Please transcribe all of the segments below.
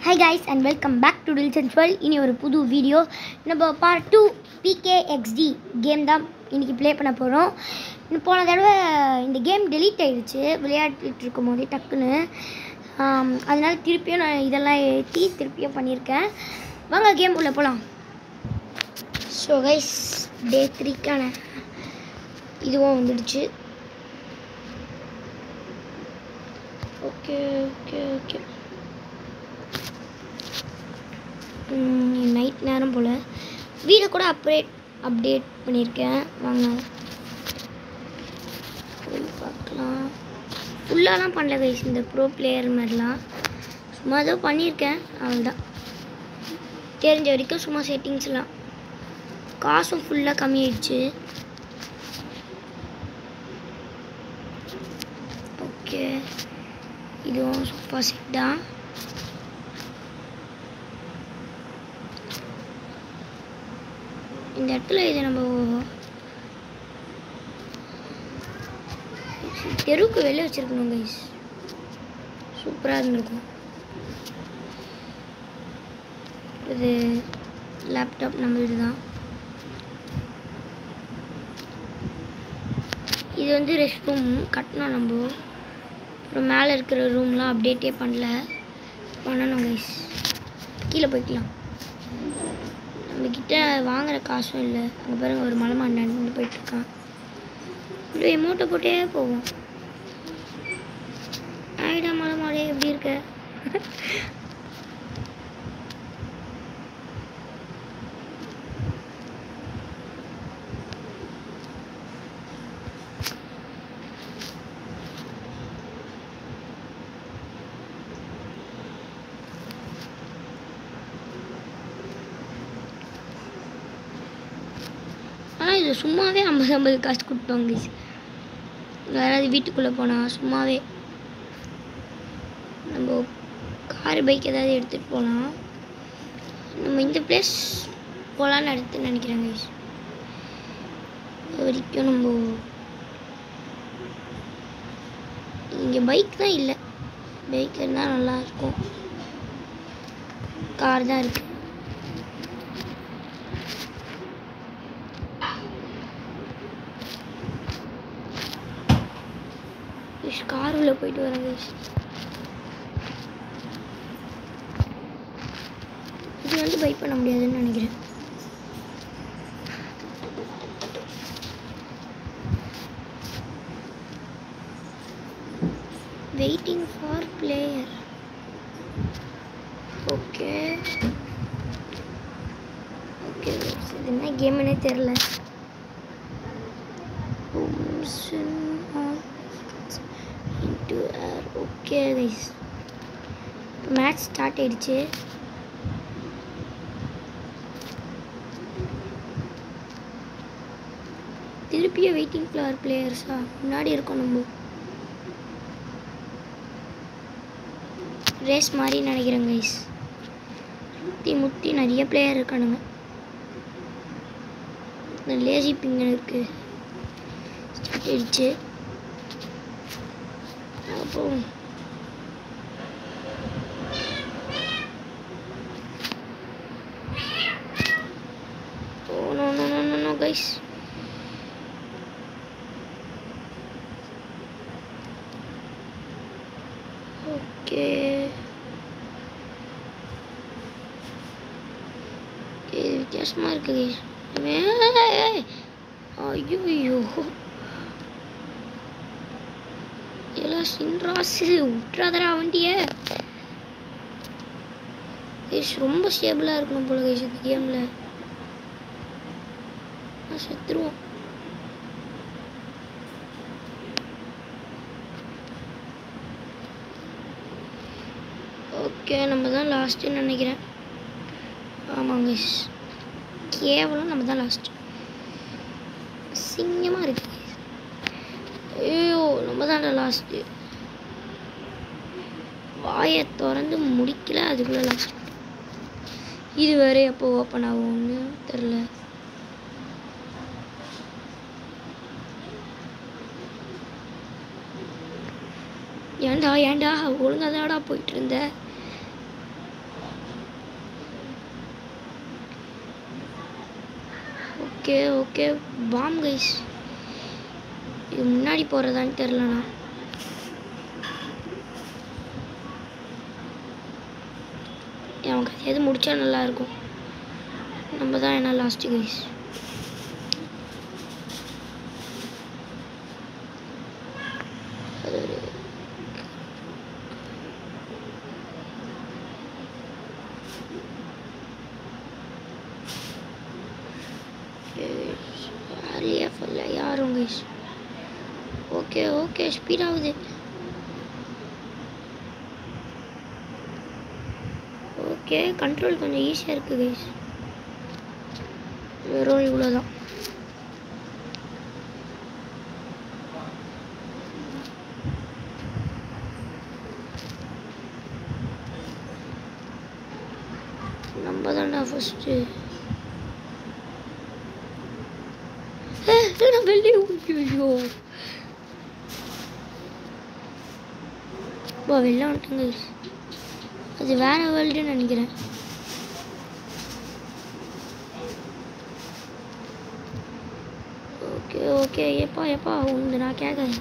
High guys and welcome back to till sensual இனி ஒரு புது வீடியோ நம்ம part two PK XD game தான் இன்றைக்கி ப்ளே பண்ண போகிறோம் போன தடவை இந்த கேம் டெலீட் ஆயிடுச்சு விளையாடிட்டு இருக்கும் போதே டக்குன்னு ஆம், அதனால திருப்பியும் நான் இதெல்லாம் ஏற்றி திருப்பியும் பண்ணியிருக்கேன் வாங்க கேம் உள்ளே போகலாம் ஸோ கைஸ் டே த்ரீக்கான இதுவும் வந்துடுச்சு ஓகே ஓகே ஓகே நைட் நேரம் போல் வீடை கூட அப்டேட் அப்டேட் பண்ணியிருக்கேன் வாங்க போய் பார்க்கலாம் ஃபுல்லாலாம் பண்ணல கைஸ் இந்த ப்ரோ பிளேயர் மாதிரிலாம் சும்மா ஏதோ பண்ணியிருக்கேன் அவ்வளோதான் தெரிஞ்ச வரைக்கும் சும்மா செட்டிங்ஸ்லாம் காசும் ஃபுல்லாக கம்மியாயிடுச்சு ஓகே இதுவும் சூப்பர் செட் தான் இந்த இடத்துல இது நம்ம தெருவுக்கு வெளியே வச்சிருக்கணும் கைஸ் சூப்பராக இருந்திருக்கும் இது லேப்டாப் நம்ம இதுதான் இது வந்து ரெஸ்ட் ரூம் கட்டணும் நம்ம அப்புறம் மேலே இருக்கிற ரூம்லாம் அப்டேட்டே பண்ணல பண்ணணும் கைஸ் கீழே போய்க்கலாம் நம்மக்கிட்ட வாங்குற காசும் இல்லை அங்கே பாருங்க ஒரு மலை மாண்டாண்டு போயிட்டுருக்கான் இப்படி மூட்டை போட்டே போவோம் ஆயிடா மலை மாடே எப்படி இருக்க ஆனால் இது சும்மாவே ஐம்பது ஐம்பது காசு கொடுப்பாங்க guys. யாராவது வீட்டுக்குள்ளே போனால் சும்மாவே நம்ம கார் பைக் ஏதாவது எடுத்துகிட்டு போகலாம் நம்ம இந்த பிளேஸ் போகலான்னு எடுத்து நினைக்கிறேன் guys. இது வரைக்கும் நம்ம இங்கே பைக் தான் இல்லை பைக் இருந்தால் நல்லா இருக்கும் கார் தான் இருக்குது கார் உள்ள போயிட்டு வரேன் guys. இது வந்து பை பண்ண முடியாதுன்னு நினைக்கிறேன் waiting for player okay okay இது என்ன கேம்னே தெரில into air okay guys match start ஆயிடுச்சு திருப்பியும் வெயிட்டிங் ஃப்ளவர் பிளேயர்ஸா முன்னாடி இருக்கோம் நம்ம ரேஸ் மாதிரி நினைக்கிறேன் கைஸ் சுற்றி முற்றி நிறைய பிளேயர் இருக்கானுங்க இந்த லேசி பிங்கன் இருக்கு ஸ்டார்ட் ஆயிடுச்சு அப்புறம் Oh no no no no no guys. Okay. இது வித்தியாசமா இருக்கு guys. ஏய், ஐயோ ஐயோ எல்லாம் சின்ராசு விட்றாதடா வண்டிய கைஸ் ரொம்ப ஸ்டேபிளாக இருக்கணும் போல கைஸ் இந்த கேமில் நான் செத்துருவோம் ஓகே நம்ம தான் லாஸ்ட்டுன்னு நினைக்கிறேன் ஆமாங்க guys. கேவலம் நம்ம தான் லாஸ்ட் சிங்கமாக இருக்கு guys. ஐயோ நம்ம தான்டா லாஸ்ட்டு வாயை திறந்து முடிக்கல அதுக்குள்ளே லாஸ்ட் இது வேற எப்போ ஓப்பன் ஆகும்னு தெரில ஏன்டா ஏன்டா ஒழுங்காக தான்டா போயிட்டு இருந்த ஓகே ஓகே பாம் கைஸ் இது முன்னாடி போகிறதான்னு தெரிலண்ணா அவங்க எது முடிச்சா நல்லா இருக்கும் நம்ம தான் என்ன லாஸ்ட் கைஸ் அது ஒரு யாரையே சொல்ல யாரும் கைஸ் ஓகே ஓகே ஸ்பீட் ஆகுது ஓகே கண்ட்ரோல் கொஞ்சம் ஈஸியாக இருக்குது கைஸ் வெறும் இவ்வளோதான் நம்ம தான்டா ஃபஸ்ட்டு நான் வெளியே ஐயோ பா வெளில வந்துட்டேங்க அது வேற வேர்ல்டுன்னு நினைக்கிறேன் ஓகே ஓகே எப்பா எப்பா உண்டு நான் கேட்குறேன்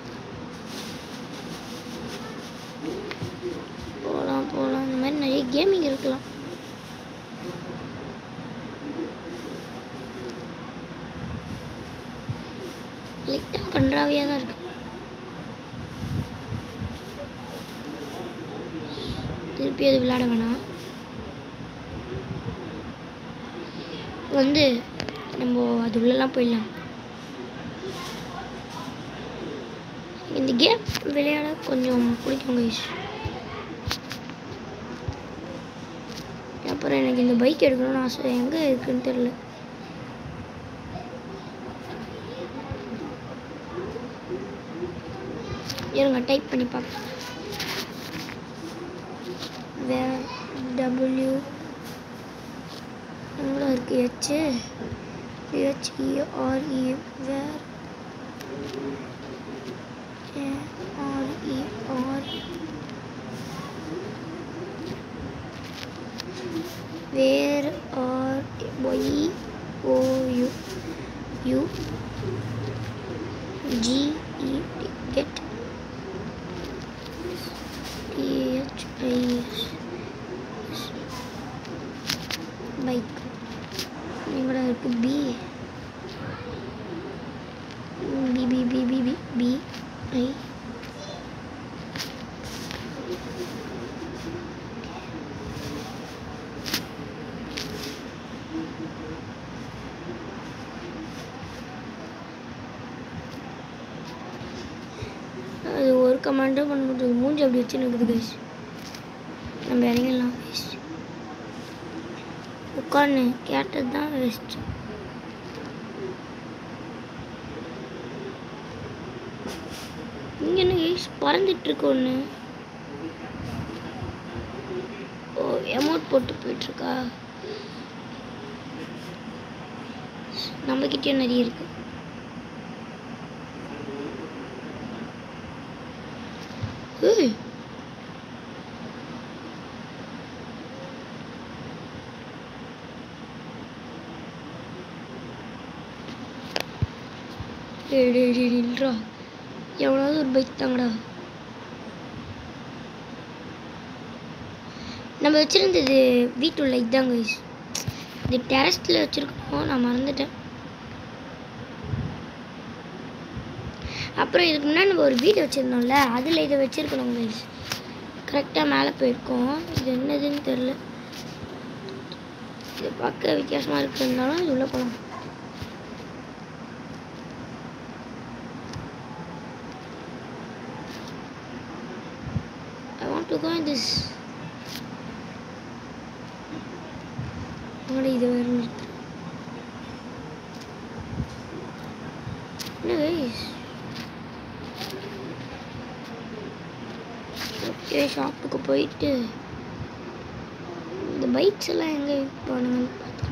போகலாம் போகலாம் இந்த மாதிரி நிறைய கேமிங் இருக்கலாம் லைட்டாக கன்றாவியாக தான் இருக்கு திருப்பி அது விளையாட வேணாம் வந்து நம்ம அது உள்ளெல்லாம் போயிடலாம் இந்த கேம் விளையாட கொஞ்சம் பிடிக்கும் கைஸ் அப்புறம் எனக்கு இந்த பைக் எடுக்கணும்னு ஆசை எங்கே இருக்குன்னு தெரியல இருங்க டைப் பண்ணி பார்க்கலாம் வேர் டபிள்யூ எவ்வளோ இருக்கு H H E R E where R E R where R Y O U U G E get T H I S bike எங்கடா இருக்கு B B B B B B B I அது ஒரு கமாண்டும் பண்ண முடியாது மூஞ்சி அப்படி வச்சு இருக்குது கைஸ் நம்ம இறங்கிடலாம் கைஸ் உட்காந்து கேட்டது தான் வேஸ்ட் இங்கே என்ன கைஸ் பறந்துட்டு இருக்கு ஒன்று ஓ எமௌண்ட் போட்டு போயிட்டுருக்கா நம்மக்கிட்டேயும் நிறைய இருக்கு ஏய் டேய் டேய் டேய் நில்றா எவனாவது ஒரு பைக் தாங்கடா நம்ம வச்சுருந்தது வீட்டு லைட் தாங்க guys. இது டெரஸ்டில் வச்சுருக்கோம் நான் மறந்துட்டேன் அப்புறம் இதுக்கு முன்னாடி நம்ம ஒரு வீடு வச்சுருந்தோம்ல அதில் இதை வச்சுருக்கணும் கைஸ் கரெக்டாக மேலே போயிருக்கோம் இது என்னதுன்னு தெரில இது பார்க்க வித்தியாசமாக இருக்கிறதுனால இது உள்ளே போகலாம் I want to go in this. என்னடா இது வேற இருக்கு என்ன guys? ஓகே ஷாப்புக்கு போயிட்டு இந்த பைக்ஸ் எல்லாம் எங்கே போனாங்கன்னு பார்த்துக்கலாம்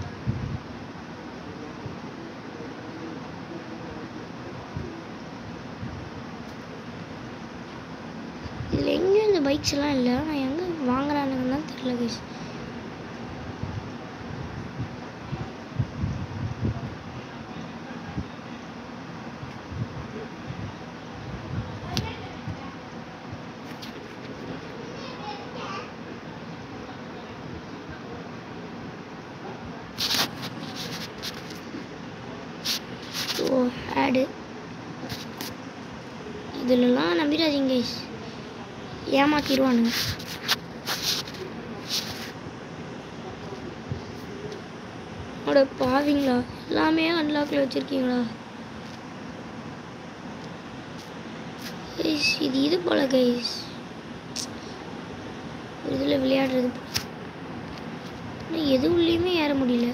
இதில் எங்கேயும் இந்த பைக்ஸ் எல்லாம் இல்லை நான் எங்கே வாங்குறானுங்கன்னு தான் தெரில கைஸ் பேடு இதுலலாம் நம்பிடாதீங்க guys. ஏமாத்திடுவானுங்க அட பாவிங்களா எல்லாமே அன்லாக்கில் வச்சுருக்கீங்களா கைஸ் இது இது போல கைஸ் இதில் விளையாடுறது போல. ஆனா எது உள்ளேயுமே ஏற முடியல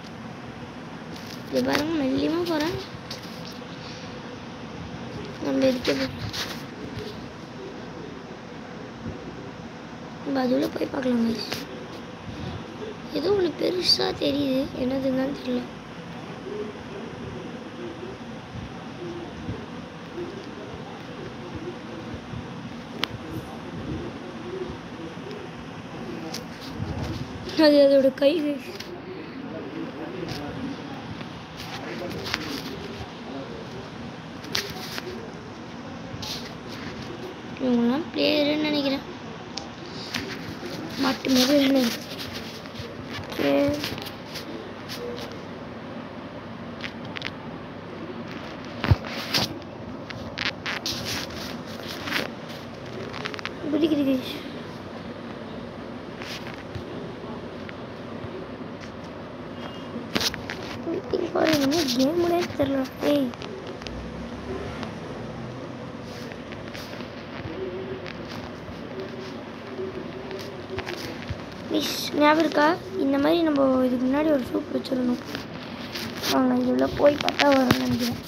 இது பாருங்க மெல்லியமாக போகிறேன் நம்ம இருக்க நம்ம அது உள்ள போய் பார்க்கலாம் guys. ஏதோ ஒன்று பெருசாக தெரியுது என்னதுன்னு தெரியல அது அதோட கை guys. இவங்கெல்லாம் பிளேயருன்னு நினைக்கிறேன் மாட்டு மாதிரி தானே இருக்கு Okay. பிடிக்குது guys. Waiting for என்ன கேம் தெரியல ஏய் மிஸ் ஞாபகம் இருக்கா இந்த மாதிரி நம்ம இதுக்கு முன்னாடி ஒரு சூப் வச்சிருந்தோம் வாங்க இது உள்ள போய் பார்த்தா வரும்னு நினைக்கிறேன்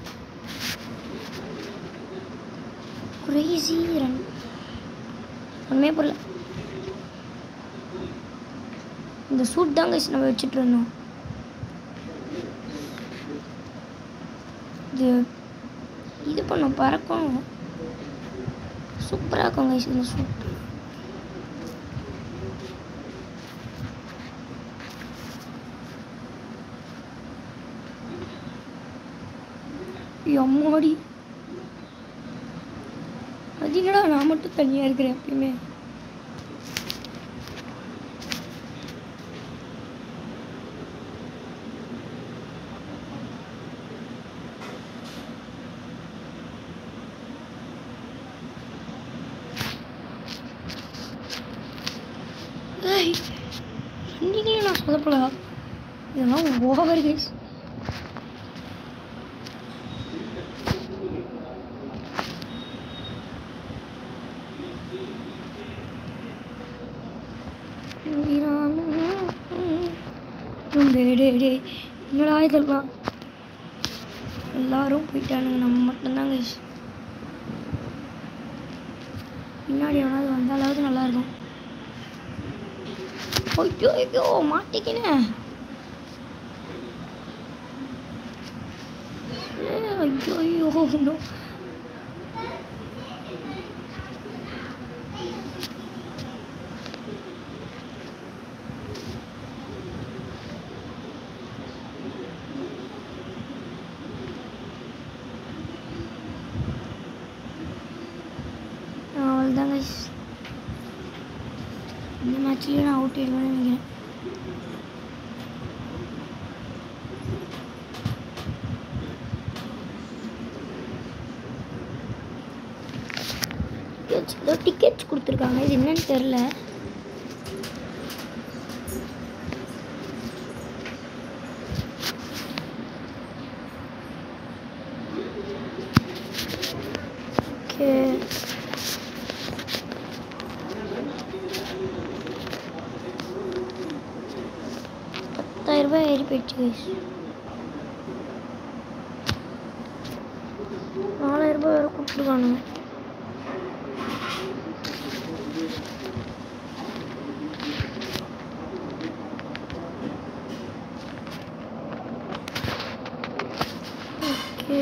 கிரேசி ரன் ஒன்றுமே புரியல இந்த சூட் தான் guys நம்ம வச்சுட்டு இருந்தோம் இது இது பண்ணும் பறக்கும் சூப்பராக இருக்கும் guys இந்த சூட் எம்மாடி அது என்னடா நான் மட்டும் தனியாக இருக்கிறேன் எப்பயுமே ஏய் ரன்னிங்லேயும் நான் சொதப்பலா இதெல்லாம் ஓவர் கைஸ் என்னடா இதெல்லாம் எல்லாரும் போயிட்டானுங்க நம்ம மட்டும்தாங்க guys. பின்னாடி எவனாவது வந்தாலாவது நல்லா இருக்கும் ஐயோ ஐயோ மாட்டிக்கினேன் ஏ, ஐயோ ஐயோ no. அவ்வளோதான் guys இந்த மேட்ச்லேயும் நான் அவுட் ஆயிடுவேன்னு நினைக்கிறேன் ஏதோ டிக்கெட்ஸ் கொடுத்துருக்காங்க இது என்னன்னு தெரில ஓகே பத்தாயிரம் ரூபாய் ஏறி போயிடுச்சு guys. நாலாயிரம் ரூபாய் வேறு கொடுத்துருக்கானுங்க ஓகே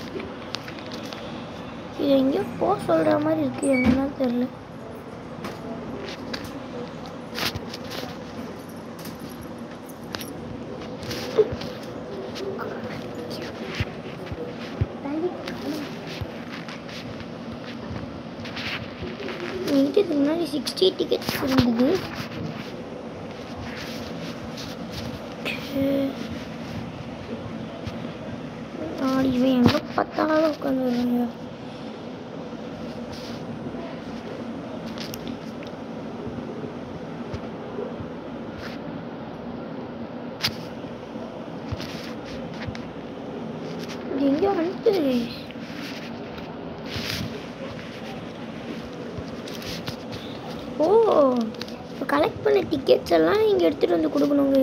இது எங்கேயோ போக சொல்கிற மாதிரி இருக்குது என்னன்னா தெரில என்கிட்ட இதுக்கு முன்னாடி சிக்ஸ்டி டிக்கெட்ஸ் இருந்தது Okay. ஆடி இவன் எங்கே பார்த்தாலும் உட்காந்துருங்க இது எங்கேயோ வந்துட்டு ஓ இப்போ கலெக்ட் பண்ண டிக்கெட்ஸ் எல்லாம் இங்கே எடுத்துகிட்டு வந்து கொடுக்கணுங்க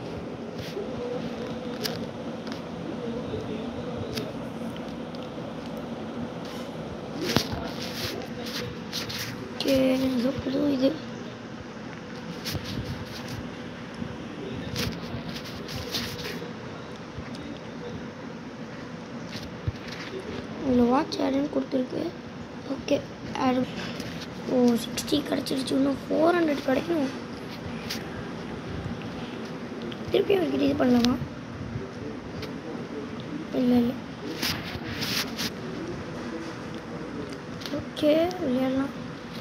ஓகே ஏதோ புது இது இதில் வாட்ச் ஆடுன்னு கொடுத்துருக்கு ஓகே ஆடு ஓ சிக்ஸ்டி கிடச்சிருச்சு இன்னும் ஃபோர் ஹண்ட்ரட் கிடைக்கணும் திருப்பி அவர்கிட்ட இது பண்ணலாமா இல்லை இல்லை ஓகே விளையாடலாம்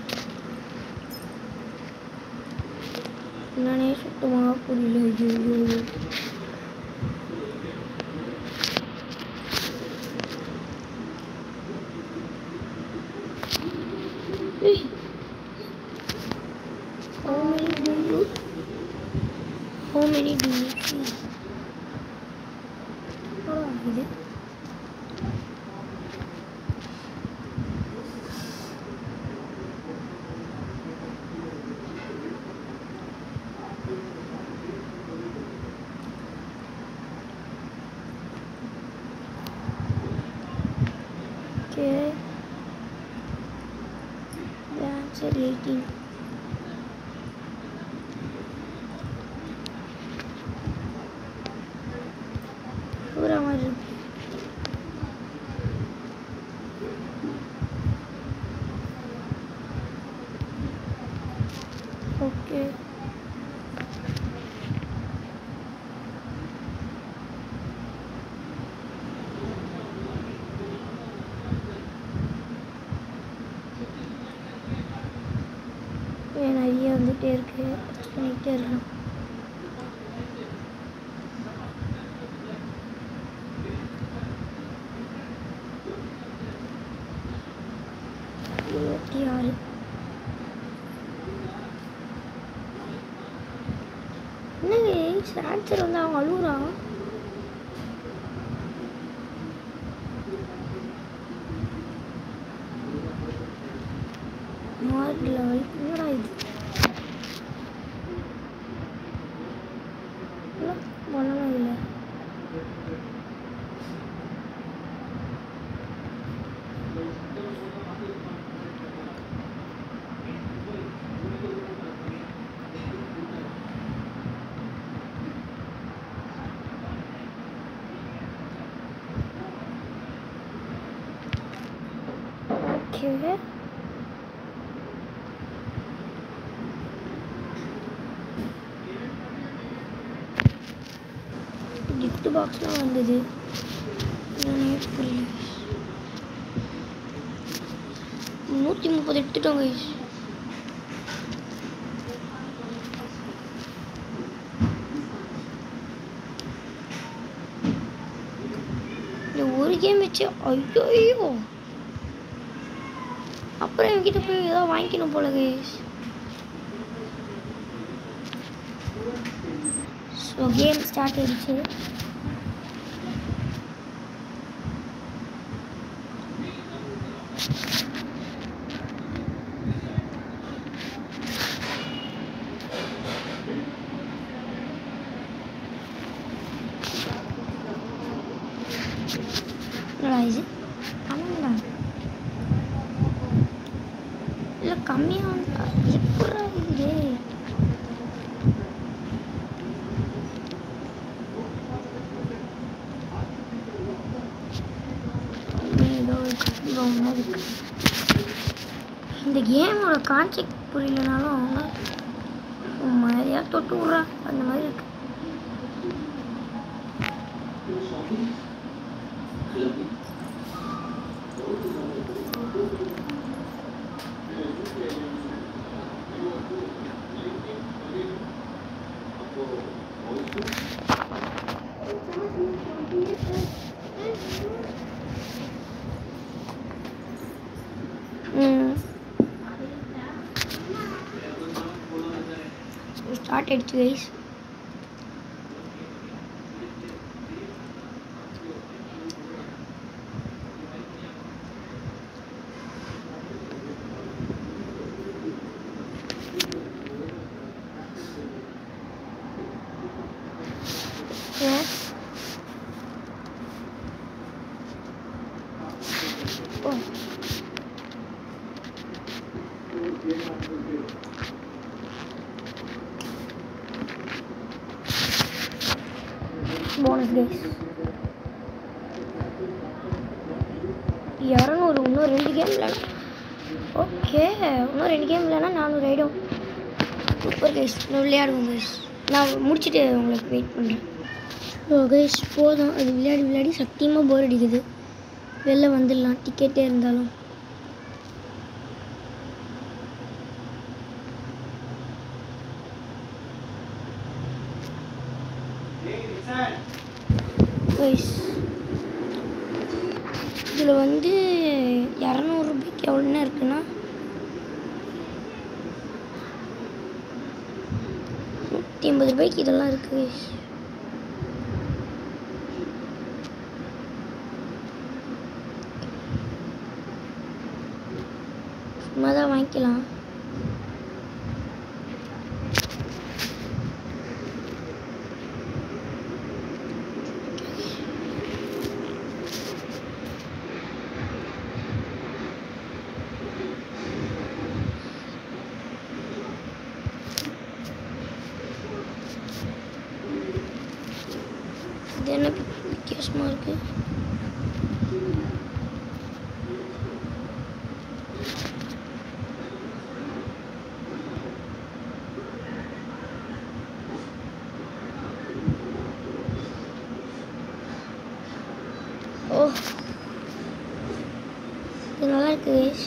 என்னன்னே சுத்தமாக புரியல ஐயோ ஏய். How many do you? How many do you see? என்னடா இது Okay. The answer 18. பூரா மாதிரி இருக்கு ஓகே நிறைய வந்துட்டே இருக்கு பண்ணிக்கிட்டே இருக்கலாம் இருபத்தி ஆறு என்னங்க ஆன்சர் வந்து அவன் அழுகுறான் மார்க் லெவல் என்னடா இது என்ன பண்ணணும் இல்லை ஓகே gift பாக்ஸ்லாம் வந்தது என்னன்னே புரியல நூற்றி முப்பது எடுத்துட்டோம் கைஸ் இந்த ஒரு கேம் வச்சு ஐயோ ஐயோ அப்புறம் என்கிட்ட போய் ஏதாவது வாங்கிக்கணும் போல கைஸ் ஸோ கேம் ஸ்டார்ட் ஆயிடுச்சு என்னடா இது ஆமாங்கண்ணா இல்லை கம்மியாக எப்படா இது ஏதோ ஏதோ ஒன்று இருக்கு இந்த கேமோட கான்செப்ட் புரியலனாலும் அவங்க மாதிரியா தொட்டு விட்றா அந்த மாதிரி இருக்கு ஸ்டார்ட் ஆயிடுச்சு guys Yeah. Oh. Bonus guys இரநூறு இன்னும் ரெண்டு கேம் விளையாடும் ஓகே இன்னும் ரெண்டு கேம் விளையாடா நானூறு ஆயிடும் சூப்பர் கைஸ் இன்னும் விளையாடுவோம் கைஸ் நான் முடிச்சுட்டு உங்களுக்கு வெயிட் பண்ணுறேன் ஓ கைஸ் போதும் அது விளையாடி விளையாடி சத்தியமாக போர் அடிக்குது வெளில வந்துடலாம் டிக்கெட்டே இருந்தாலும் கைஸ் இதில் வந்து இரநூறுபாய்க்கு எவ்வளோன்னா இருக்குன்னா நூற்றி ஐம்பது ரூபாய்க்கு இதெல்லாம் இருக்குது கைஸ் சும்மா தான் வாங்கிக்கலாம் இது என்ன வித்தியாசமாக இருக்குது ஓ இது நல்லா இருக்கு guys.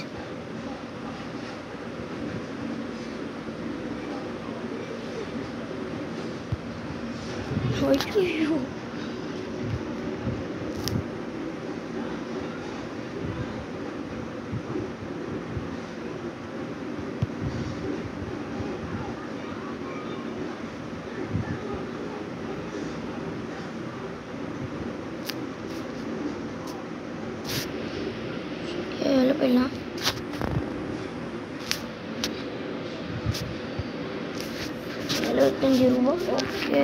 ஐயோ வெளில போயிடலாம் எழுபத்தஞ்சி ரூபா ஓகே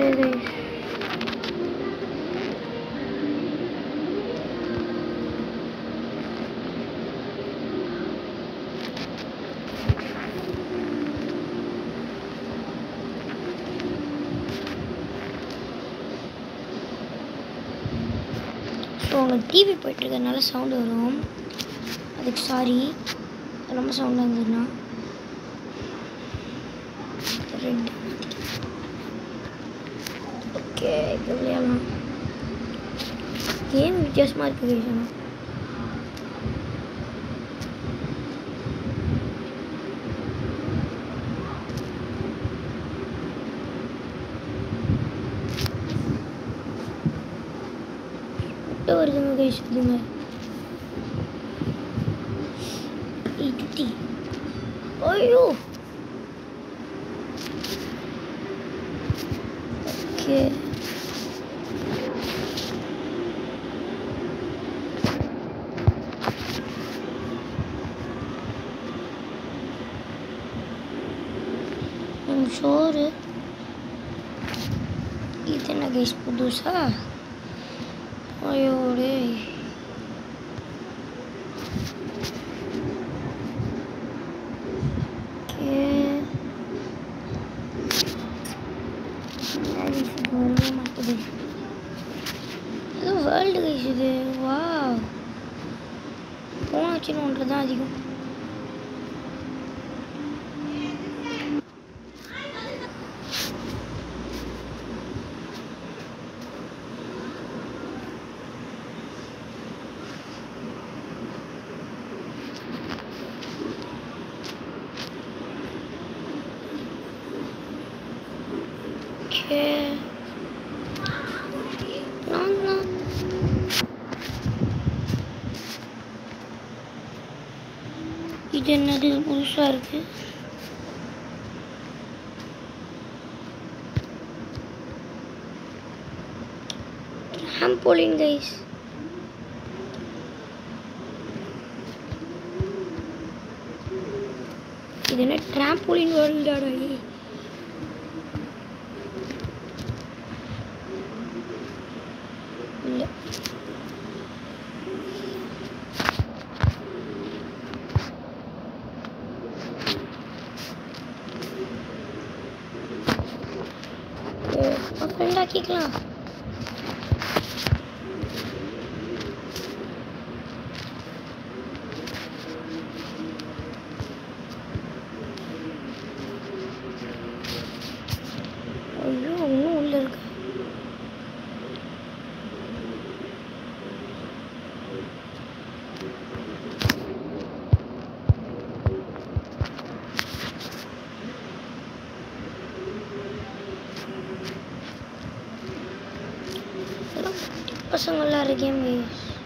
ஸோ உங்க டிவி போயிட்டுருக்கறனால சவுண்டு வரும் அதுக்கு சாரி ரொம்ப சவுண்டாக இருந்ததுன்னா ரெட் ஓகே இப்போ விளையாடலாம் கேம் வித்தியாசமாக இருக்குது guys ஆனா. முட்டை வருதுங்க கைஸ் இதுங்க இட்டி ஐயோ ஓகே ம், சோறு இது என்ன கைஸ் புதுசா ஐயோ டேய் ஓகே மேகி ஃபுட் வரவே மாட்டுது ஏதோ வேர்ல்டு கைஸ் இது வா ஃபோன் வச்சுன்னு ஒன்று தான் அதிகம் ஓகே நான் நான் இது என்னது புதுசாக இருக்கு ட்ராம்போலின் கைஸ் இது என்ன ட்ராம்போலின் வேர்ல்டாடா இல்லை ஃப்ரெண்ட் ஆக்கிக்கலாம் ஐயோ இன்னும் உள்ள இருக்கு எல்லாம் குட்டி பசங்களாம் இருக்கேன்